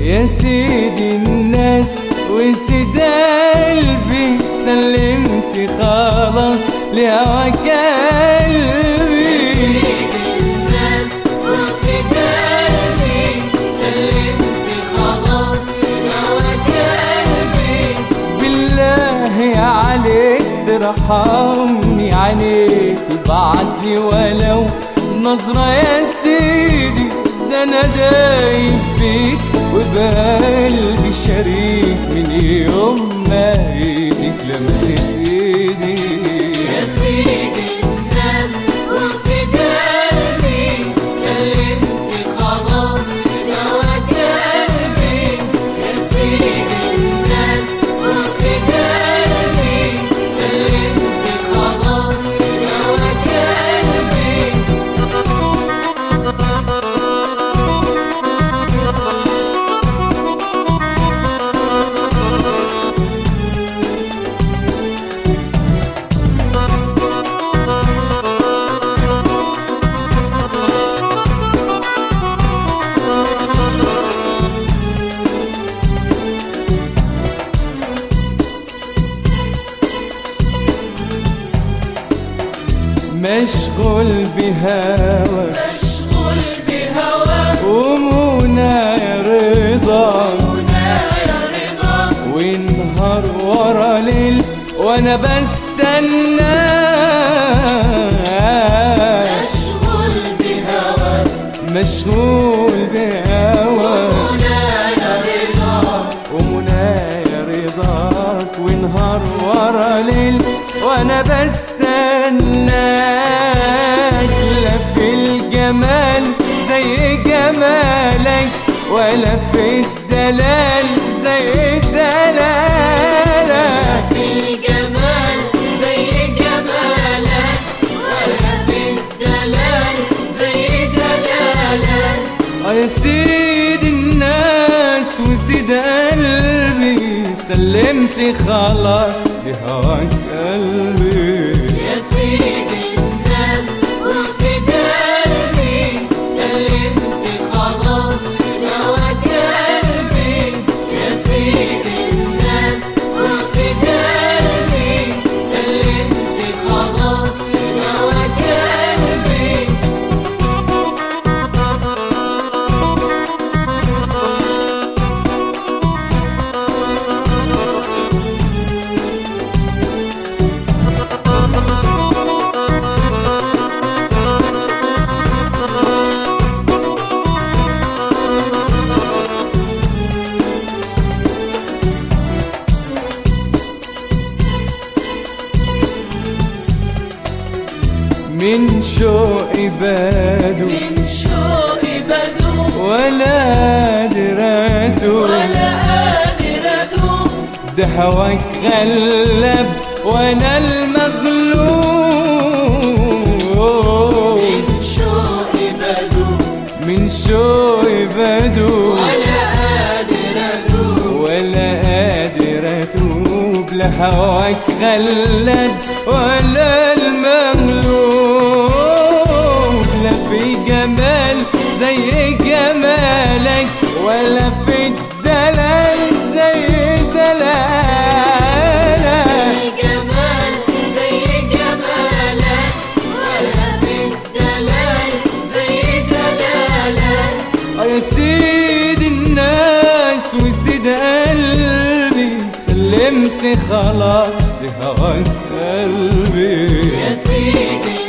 يا سيدي الناس وسيد قلبي سلمت خلاص لهواك قلبي سيد الناس وسيد قلبي سلمت خلاص لهواك قلبي بالله عليك ترحمني عليك وبعتلي ولو نظرة يا سيدي ده انا دايب بيك وبقلبي شريك من يوم ما ايدك لمست ايدي يا سيد الناس وسيد قلبي سلمت خلاص لهواك قلبي يا سيد الناس وسيد قلبي سلمت خلاص لهواك قلبي مشغول بهواك مشغول بهواك ومنى رضا ومنايا رضا ونهار ورا ليل وانا بستنى مشغول بهواك مشغول بهواك ومنايا رضا ومنايا رضاك ونهار ورا ليل وانا بستناك لا في الجمال زي جمالك ولا في الدلال زي دلالك في الجمال زي جمالك ولا في الدلال زي دلالك آه يا سيد الناس وسيد قلبي سلمت خلاص لهواك قلبي يا سيد الناس وسيد قلبي سلمت خلاص لهواك قلبي يا سيد الناس وسيد قلبي سلمت خلاص لهواك قلبي من شوقي بادو من شوق بدو ولا دراتو ولا قادرة ده هواك غلب وانا المغلوب من شوق بدو من شوقي بادو ولا قادرة ولا قادر اتوب لهواك غلب ولا المغلوب لا في جمال زي جمالك ولا في الدلال زي دلالك الجمال زي جمالك ولا في الدلال زي دلالك آه يا سيد الناس وسيد قلبي سلمت خلاص لهواك قلبي يا سيدي